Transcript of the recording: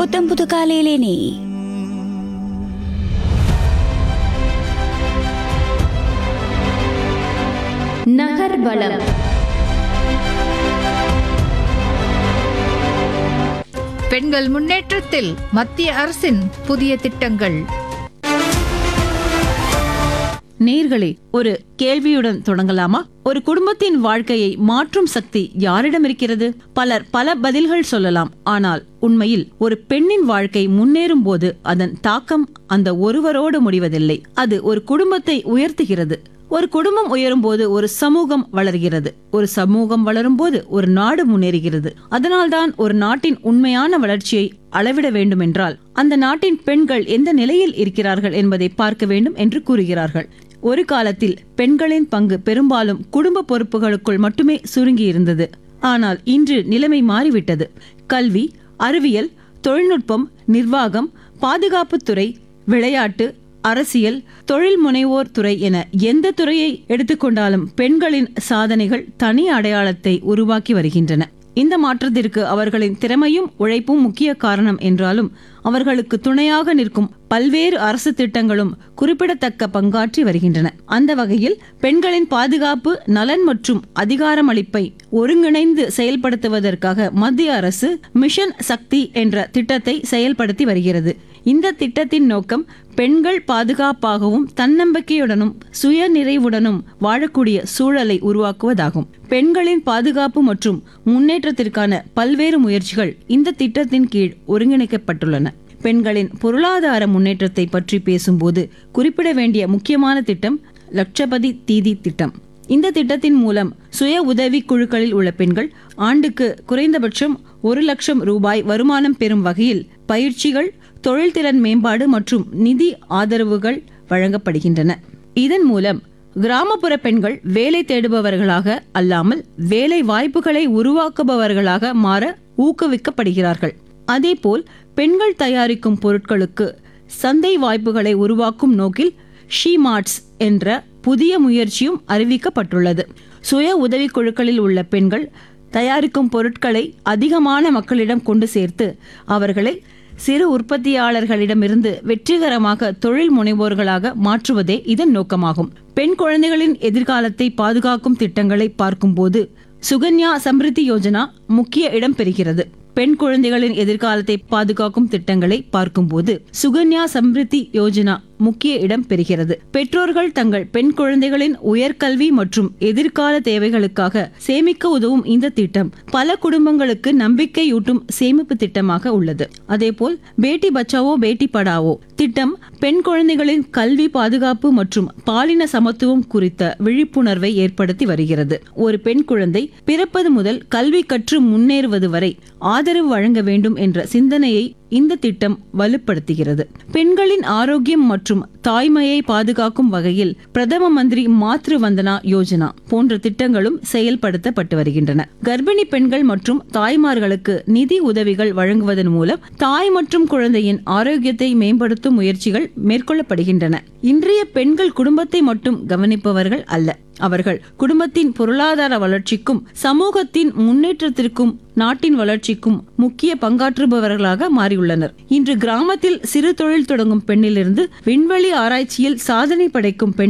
புத்தம் புது காலையிலே நீ நகர்வலம் பெண்கள் முன்னேற்றத்தில் மத்திய அரசின் புதிய திட்டங்கள் நேர்களே ஒரு கேள்வியுடன் தொடங்கலாமா ஒரு குடும்பத்தின் வாழ்க்கையை மாற்றும் சக்தி யாரிடம் இருக்கிறது பலர் பல பதில்கள் சொல்லலாம் ஆனால் உண்மையில் ஒரு பெண்ணின் வாழ்க்கை முன்னேறும் போது அதன் தாக்கம் அந்த ஒருவரோடு முடிவதில்லை அது ஒரு குடும்பத்தை உயர்த்துகிறது ஒரு குடும்பம் உயரும் போது ஒரு சமூகம் வளர்கிறது ஒரு சமூகம் வளரும் போது ஒரு நாடு முன்னேறுகிறது அதனால்தான் ஒரு நாட்டின் உண்மையான வளர்ச்சியை அளவிட வேண்டுமென்றால் அந்த நாட்டின் பெண்கள் எந்த நிலையில் இருக்கிறார்கள் என்பதை பார்க்க வேண்டும் என்று கூறுகிறார்கள் ஒரு காலத்தில் பெண்களின் பங்கு பெரும்பாலும் குடும்ப பொறுப்புகளுக்குள் மட்டுமே சுருங்கி இருந்தது ஆனால் இன்று நிலைமை மாறிவிட்டது கல்வி அறிவியல் தொழில்நுட்பம் நிர்வாகம் பாதுகாப்புத்துறை விளையாட்டு அரசியல் தொழில் முனைவோர் துறை என எந்த துறையை எடுத்துக்கொண்டாலும் பெண்களின் சாதனைகள் தனி அடையாளத்தை உருவாக்கி வருகின்றன இந்த மாற்றத்திற்கு அவர்களின் திறமையும் உழைப்பும் முக்கிய காரணம் என்றாலும் அவர்களுக்கு துணையாக நிற்கும் பல்வேறு அரசு திட்டங்களும் குறிப்பிடத்தக்க பங்காற்றி வருகின்றன அந்த வகையில் பெண்களின் பாதுகாப்பு நலன் மற்றும் அதிகாரமளிப்பை ஒருங்கிணைந்து செயல்படுத்துவதற்காக மத்திய அரசு மிஷன் சக்தி என்ற திட்டத்தை செயல்படுத்தி வருகிறது இந்த திட்டத்தின் நோக்கம் பெண்கள் பாதுகாப்பாகவும் தன்னம்பிக்கையுடனும் சுய நிறைவுடனும் வாழக்கூடிய சூழலை உருவாக்குவதாகும் பெண்களின் பாதுகாப்பு மற்றும் முன்னேற்றத்திற்கான பல்வேறு முயற்சிகள் இந்த திட்டத்தின் கீழ் ஒருங்கிணைக்கப்பட்டுள்ளன பெண்களின் பொருளாதார முன்னேற்றத்தை பற்றி பேசும்போது குறிப்பிட வேண்டிய முக்கியமான திட்டம் லட்சபதி தீதி திட்டம் இந்த திட்டத்தின் மூலம் சுய உதவி குழுக்களில் உள்ள பெண்கள் ஆண்டுக்கு குறைந்தபட்சம் ஒரு லட்சம் ரூபாய் வருமானம் பெறும் வகையில் பயிற்சிகள் தொழில்திறன் மேம்பாடு மற்றும் நிதி ஆதரவுகள் வழங்கப்படுகின்றன இதன் மூலம் கிராமப்புற பெண்கள் வேலை தேடுபவர்களாக அல்லாமல் வேலை வாய்ப்புகளை உருவாக்குபவர்களாக மாற ஊக்குவிக்கப்படுகிறார்கள் அதேபோல் பெண்கள் தயாரிக்கும் பொருட்களுக்கு சந்தை வாய்ப்புகளை உருவாக்கும் நோக்கில் ஷீ மார்ட்ஸ் என்ற புதிய முயற்சியும் அறிவிக்கப்பட்டுள்ளது சுய உதவிக் குழுக்களில் உள்ள பெண்கள் தயாரிக்கும் பொருட்களை அதிகமான மக்களிடம் கொண்டு சேர்த்து அவர்களை சிறு உற்பத்தியாளர்களிடமிருந்து வெற்றிகரமாக தொழில் முனைவோர்களாக மாற்றுவதே இதன் நோக்கமாகும் பெண் குழந்தைகளின் எதிர்காலத்தை பாதுகாக்கும் திட்டங்களை பார்க்கும்போது சுகன்யா சம்ரித்தி யோஜனா முக்கிய இடம் பெறுகிறது பெண் குழந்தைகளின் எதிர்காலத்தை பாதுகாக்கும் திட்டங்களை பார்க்கும்போது சுகன்யா சம்ரித்தி யோஜனா முக்கிய இடம் பெறுகிறது பெற்றோர்கள் தங்கள் பெண் குழந்தைகளின் உயர்கல்வி மற்றும் எதிர்கால தேவைகளுக்காக சேமிக்க உதவும் இந்த திட்டம் பல குடும்பங்களுக்கு நம்பிக்கையூட்டும் சேமிப்பு திட்டமாக உள்ளது அதேபோல் பேட்டி பச்சாவோ பேட்டி படாவோ திட்டம் பெண் குழந்தைகளின் கல்வி பாதுகாப்பு மற்றும் பாலின சமத்துவம் குறித்த விழிப்புணர்வை ஏற்படுத்தி வருகிறது ஒரு பெண் குழந்தை பிறப்பது முதல் கல்வி கற்று முன்னேறுவது வரை ஆதரவு வழங்க வேண்டும் என்ற சிந்தனையை இந்த திட்டம் வலுப்படுத்துகிறது பெண்களின் ஆரோக்கியம் மற்றும் தாய்மையை பாதுகாக்கும் வகையில் பிரதம மந்திரி மாத்ரு வந்தனா யோஜனா போன்ற திட்டங்களும் செயல்படுத்தப்பட்டு வருகின்றன கர்ப்பிணி பெண்கள் மற்றும் தாய்மார்களுக்கு நிதி உதவிகள் வழங்குவதன் மூலம் தாய் மற்றும் குழந்தையின் ஆரோக்கியத்தை மேம்படுத்தும் முயற்சிகள் மேற்கொள்ளப்படுகின்றன இன்றைய பெண்கள் குடும்பத்தை மட்டும் கவனிப்பவர்கள் அல்ல அவர்கள் குடும்பத்தின் பொருளாதார வளர்ச்சிக்கும் சமூகத்தின் முன்னேற்றத்திற்கும் நாட்டின் வளர்ச்சிக்கும் முக்கிய பங்காற்றுபவர்களாக மாறியுள்ளனர் இன்று கிராமத்தில் சிறு தொழில் தொடங்கும் பெண்ணிலிருந்து விண்வெளி ஆராய்ச்சியில் சாதனை படைக்கும் பெண்